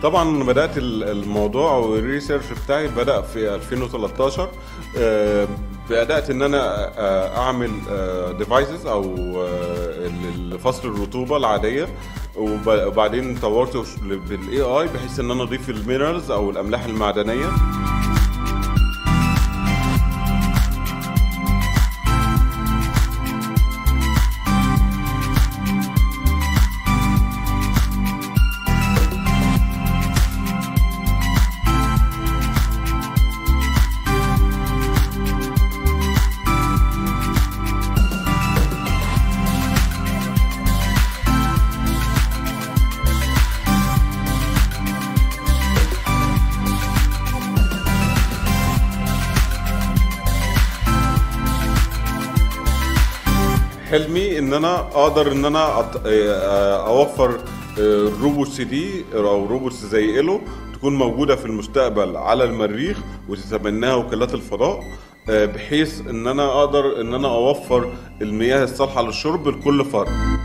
طبعا بدات ال- الموضوع او الريسيرش بتاعي بدا في 2013 آه، بدات ان انا آه، اعمل ديفايسز او آه، ل- لفصل الرطوبه العاديه وب- وبعدين طورته بالاي اي بحيث ان انا اضيف المينرالز او الاملاح المعدنيه حلمي ان انا اقدر ان انا أط- آه، اوفر آه، روبوتس دي او روبوتس زي ايلو تكون موجوده في المستقبل على المريخ وتتبناها وكالات الفضاء آه، بحيث ان انا اقدر ان انا اوفر المياه الصالحه للشرب لكل فرد